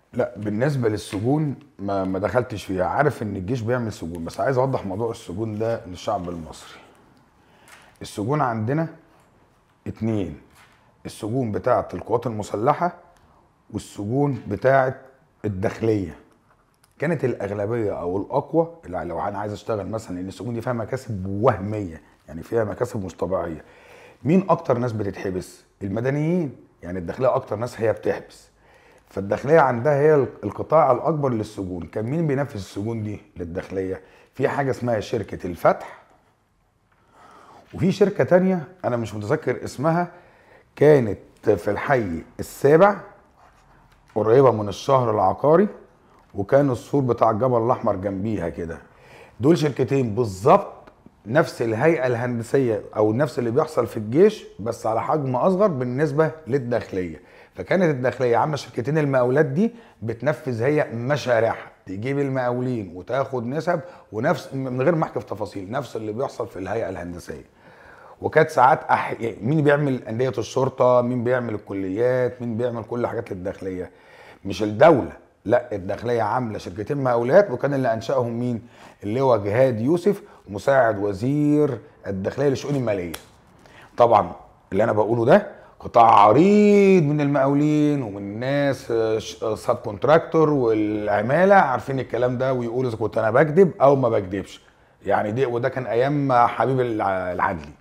لا بالنسبه للسجون ما ما دخلتش فيها عارف ان الجيش بيعمل سجون بس عايز اوضح موضوع السجون ده للشعب المصري السجون عندنا اتنين السجون بتاعه القوات المسلحه والسجون بتاعه الداخليه كانت الاغلبيه او الاقوى اللي لو انا عايز اشتغل مثلا ان السجون دي فيها مكاسب وهميه يعني فيها مكاسب مش طبيعيه مين اكتر ناس بتتحبس المدنيين يعني الداخليه اكتر ناس هي بتحبس فالداخليه عندها هي القطاع الاكبر للسجون كان مين بينفذ السجون دي للداخليه في حاجه اسمها شركه الفتح وفي شركه تانية انا مش متذكر اسمها كانت في الحي السابع قريبه من الشهر العقاري وكان السور بتاع الجبل الاحمر جنبيها كده دول شركتين بالظبط نفس الهيئه الهندسيه او نفس اللي بيحصل في الجيش بس على حجم اصغر بالنسبه للداخليه فكانت الداخليه عامله شركتين المقاولات دي بتنفذ هي مشاريعها تجيب المقاولين وتاخد نسب ونفس من غير ما احكي في تفاصيل نفس اللي بيحصل في الهيئه الهندسيه وكانت ساعات أح... مين بيعمل انديه الشرطه مين بيعمل الكليات مين بيعمل كل حاجات للداخليه مش الدوله لا الداخليه عامله شركتين مقاولات وكان اللي انشاهم مين اللي هو جهاد يوسف مساعد وزير الداخليه للشؤون الماليه طبعا اللي انا بقوله ده قطاع عريض من المقاولين ومن الناس سب كونتراكتور والعماله عارفين الكلام ده ويقولوا اذا كنت انا بكذب او ما بكذبش يعني دي وده كان ايام حبيب العدلي